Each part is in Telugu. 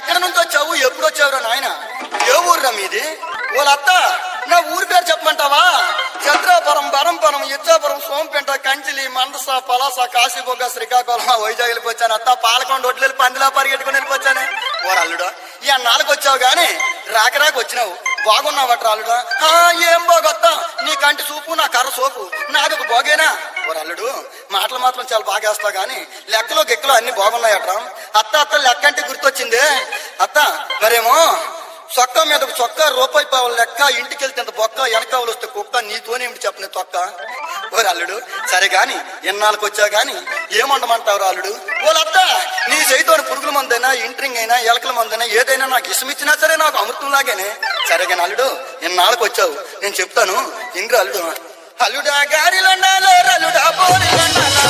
ఎక్కడి నుంచి వచ్చావు ఎప్పుడు వచ్చావురా నాయన ఏ ఊర్రా మీది వాళ్ళ అత్త నా ఊరి పేరు చెప్పమంటావా చంద్రాపురం బరంపురం ఇచ్చాపురం సోంపేట కంచిలి మందస పలాస కాశీబొగ్గ శ్రీకాకుళం వైజాగ్ వెళ్ళిపోయాను అత్త పాలకొండ ఒడ్లు వెళ్ళి పందిలా పరిగెట్టుకుని వెళ్ళిపోయాను ఓ అల్లుడు ఈ అన్నాళ్ళకి వచ్చావు గాని రాక రాక వచ్చినావు బాగున్నావట అల్లుడా "ఆ, ఏం బాగొత్తా నీ కంటి చూపు నా కర్ర సోపు నాది ఒక బాగేనా ఓ అల్లుడు మాటలు మాత్రం చాలా బాగా వేస్తావు గాని లెక్కలో గిక్కలో అన్ని బాగున్నాయట అత్త అత్త లెక్క అంటే గుర్తొచ్చింది అత్త మరేమో చొక్కా మీద ఒక చొక్కా రూపాయి పావుల లెక్క ఇంటికి వెళ్తే అంత బొక్క వెనకావలు వస్తే కుక్క నీతోనేమిటి చెప్పని తొక్క ఓ అల్లుడు సరే గాని ఎన్నాళ్ళకి వచ్చా గాని ఏమండమంటావు అల్లుడు ఓలత్త నీ చేతితో పురుగుల మందైనా ఇంట్రింగ్ అయినా ఎలకల మందైనా ఏదైనా నాకు ఇష్టమిచ్చినా సరే నాకు అమృతం లాగానే సరే గాని అల్లుడు ఎన్నాళ్ళకి వచ్చావు నేను చెప్తాను ఇంద్ర అల్లుడు అల్లుడా గాడిలండాలో అల్లుడా పోరిలండాలో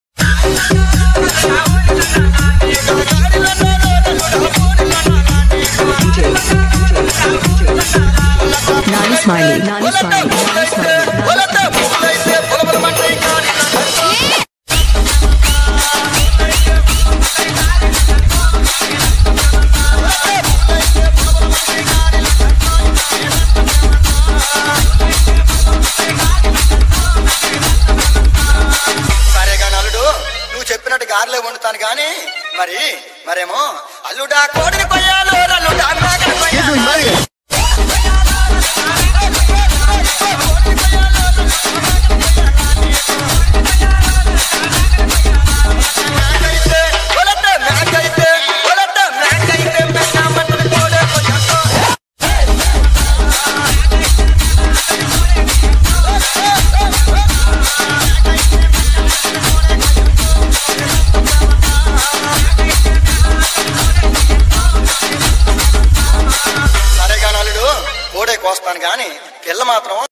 Nani Smiley, Nani Smiley, Nani Smiley. సరే గాని అల్లుడు నువ్వు చెప్పినట్టు గారెలే వండుతాను గాని మరి మరేమో అల్లుడా కోడిని కొయ్యాలో అల్లుడా మేకని కొయ్యాలో. మేకైతే, ఒలట మేకైతే, ఒలట మేకైతే మేకమ్మని కోడే కొయ్యాలో. సరే గాని అల్లుడు కోడే కోస్తాను గాని పిల్ల మాత్రం